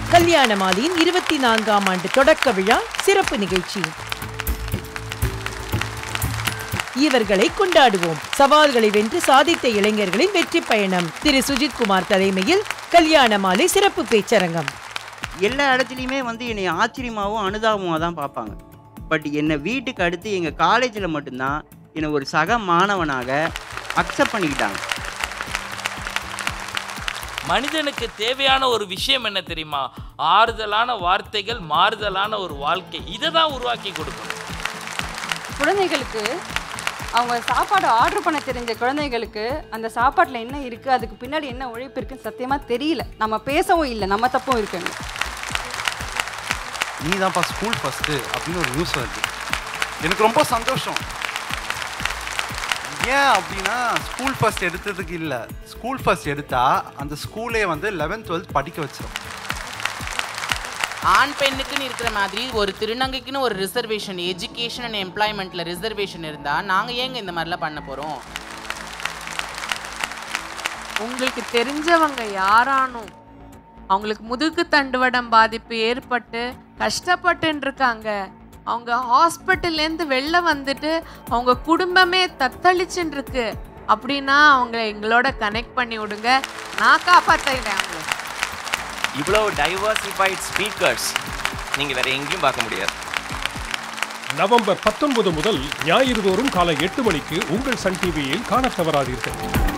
கல்யாண மாலையின் இருபத்தி நான்காம் ஆண்டு தொடக்க விழா சிறப்பு நிகழ்ச்சி இவர்களை கொண்டாடுவோம் சவால்களை வென்று சாதித்த இளைஞர்களின் வெற்றி பயணம் திரு சுஜித் குமார் தலைமையில் கல்யாண மாலை சிறப்பு பேச்சரங்கம் எல்லா இடத்துலையுமே வந்து என்னை ஆச்சரியமாகவும் அனுதாபமாக தான் பார்ப்பாங்க பட் என்னை வீட்டுக்கு அடுத்து எங்கள் காலேஜில் மட்டும்தான் என்னை ஒரு சக மாணவனாக அக்செப்ட் பண்ணிக்கிட்டாங்க மனிதனுக்கு தேவையான ஒரு விஷயம் என்ன தெரியுமா ஆறுதலான வார்த்தைகள் மாறுதலான ஒரு வாழ்க்கை இதை தான் உருவாக்கி கொடுக்கணும் குழந்தைகளுக்கு அவங்க சாப்பாடு ஆர்டர் பண்ண தெரிஞ்ச குழந்தைகளுக்கு அந்த சாப்பாட்டில் என்ன இருக்குது அதுக்கு பின்னாடி என்ன உழைப்பு இருக்குன்னு சத்தியமாக தெரியல நம்ம பேசவும் இல்லை நம்ம தப்பும் இருக்குங்க நீ தான்ப்பா ஸ்கூல் ஃபஸ்ட்டு அப்படின்னு ஒரு நியூஸ் வருது எனக்கு ரொம்ப சந்தோஷம் ஏன் அப்படின்னா ஸ்கூல் ஃபர்ஸ்ட் எடுத்ததுக்கு இல்லை ஸ்கூல் ஃபர்ஸ்ட் எடுத்தா அந்த ஸ்கூலே வந்து லெவன்த் டுவெல்த் படிக்க வச்சிடும் ஆண் பெண்ணுக்குன்னு இருக்கிற மாதிரி ஒரு திருநங்கைக்குன்னு ஒரு ரிசர்வேஷன் எஜுகேஷன் அண்ட் எம்ப்ளாய்மெண்ட்டில் ரிசர்வேஷன் இருந்தால் நாங்கள் ஏங்க இந்த மாதிரிலாம் பண்ண போகிறோம் உங்களுக்கு தெரிஞ்சவங்க யாரானும் அவங்களுக்கு முதுகு தண்டுவடம் பாதிப்பு ஏற்பட்டு கஷ்டப்பட்டுன்னு இருக்காங்க அவங்க ஹாஸ்பிட்டல்லேருந்து வெளில வந்துட்டு அவங்க குடும்பமே தத்தளிச்சுன்னு இருக்கு அப்படின்னா அவங்க எங்களோட கனெக்ட் பண்ணி விடுங்க நான் காப்பாற்றுறேன் அவங்கள இவ்வளோ டைவர்சிஃபைட் ஸ்பீக்கர்ஸ் நீங்கள் வேற எங்கேயும் பார்க்க முடியாது நவம்பர் பத்தொன்பது முதல் ஞாயிறு தோறும் காலை எட்டு மணிக்கு உங்கள் சன் டிவியில் காணத் தவறாதீர்கள்